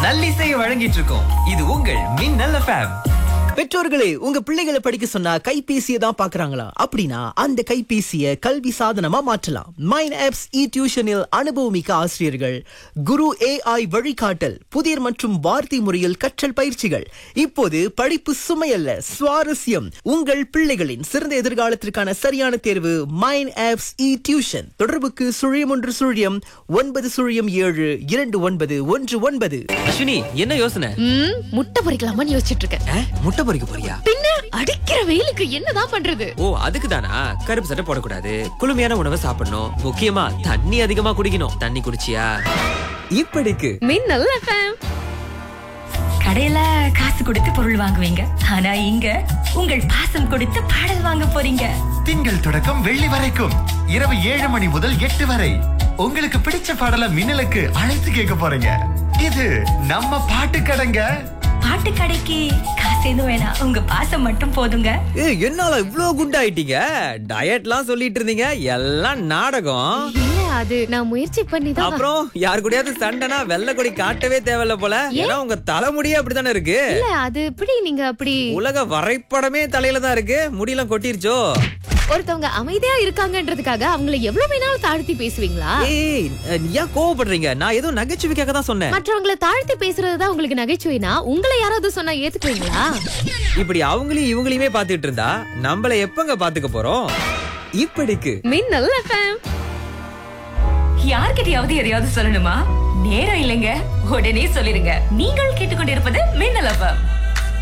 நல்லிசையை வழங்கிட்டு இருக்கோம் இது உங்கள் மின்னல் எஃப்எம் பெற்றோர்களே உங்க பிள்ளைகளை படிக்க சொன்னா கைபேசியை தான் பாக்குறாங்களா அப்படின்னா அந்த கைபேசியை கல்வி சாதனமா மாற்றலாம் மைன் ஆப்ஸ் இ டியூஷனில் அனுபவமிக்க ஆசிரியர்கள் குரு ஏஐ வழிகாட்டல் புதிர் மற்றும் வார்த்தை முறையில் கற்றல் பயிற்சிகள் இப்போது படிப்பு சுமையல்ல சுவாரஸ்யம் உங்கள் பிள்ளைகளின் சிறந்த எதிர்காலத்திற்கான சரியான தேர்வு மைன் ஆப்ஸ் இ டியூஷன் தொடர்புக்கு சுழியம் ஒன்று சுழியம் ஒன்பது சுழியம் ஏழு இரண்டு ஒன்பது ஒன்று ஒன்பது அஸ்வினி என்ன யோசனை ம், முட்டை பொரிக்கலாமான்னு யோசிச்சுட்டு இருக்கேன் ஆ, முட்டை பொரிக்க போறியா பின்ன அடிக்கிற வெயிலுக்கு என்னதான் பண்றது ஓ அதுக்கு தானா கருப்பு சட்டை போடக்கூடாது குளுமையான உணவை சாப்பிடணும் முக்கியமா தண்ணி அதிகமா குடிக்கணும் தண்ணி குடிச்சியா இப்படிக்கு மின்னல் எஃப்எம் கடையில காசு கொடுத்து பொருள் வாங்குவீங்க ஆனா இங்க உங்கள் பாசம் கொடுத்து பாடல் வாங்க போறீங்க திங்கள் தொடக்கம் வெள்ளி வரைக்கும் இரவு ஏழு மணி முதல் எட்டு வரை உங்களுக்கு பிடிச்ச பாடல மின்னலுக்கு அழைத்து கேட்க போறீங்க இது நம்ம பாட்டு கடைங்க பாட்டு கடைக்கு காசு எதுவும் வேணாம் உங்க பாசம் மட்டும் போதுங்க ஏ என்னால இவ்ளோ குண்டாயிட்டீங்க டயட்லாம் சொல்லிட்டு இருந்தீங்க எல்லாம் நாடகம் இல்ல அது நான் முயற்சி பண்ணி தான் அப்புறம் யார் கூடயாவது சண்டைனா வெள்ளை கொடி காட்டவே தேவையில்ல போல ஏன்னா உங்க தலைமுடியே அப்படித்தானே இருக்கு இல்ல அது எப்படி நீங்க அப்படி உலக வரைபடமே தலையில தான் இருக்கு முடியெல்லாம் கொட்டிருச்சோ ஒருத்தவங்க அமைதியா இருக்காங்கன்றதுக்காக அவங்கள எவ்வளவு வேணாலும் தாழ்த்தி பேசுவீங்களா ஏய் நீ ஏன் கோவப்படுறீங்க நான் ஏதோ நகைச்சுவைக்காக தான் சொன்னேன் மற்றவங்கள தாழ்த்தி பேசுறதுதான் உங்களுக்கு நகைச்சுவைனா உங்களை யாராவது சொன்னா ஏத்துக்குவீங்களா இப்படி அவங்களையும் இவங்களையுமே பாத்துட்டு இருந்தா நம்மள எப்பங்க பாத்துக்க போறோம் இப்படிக்கு மின்னல் எஃப்எம் யார்கிட்டயாவது எதையாவது சொல்லணுமா நேரம் இல்லைங்க உடனே சொல்லிருங்க நீங்கள் கேட்டுக்கொண்டிருப்பது மின்னல் எஃப்எம்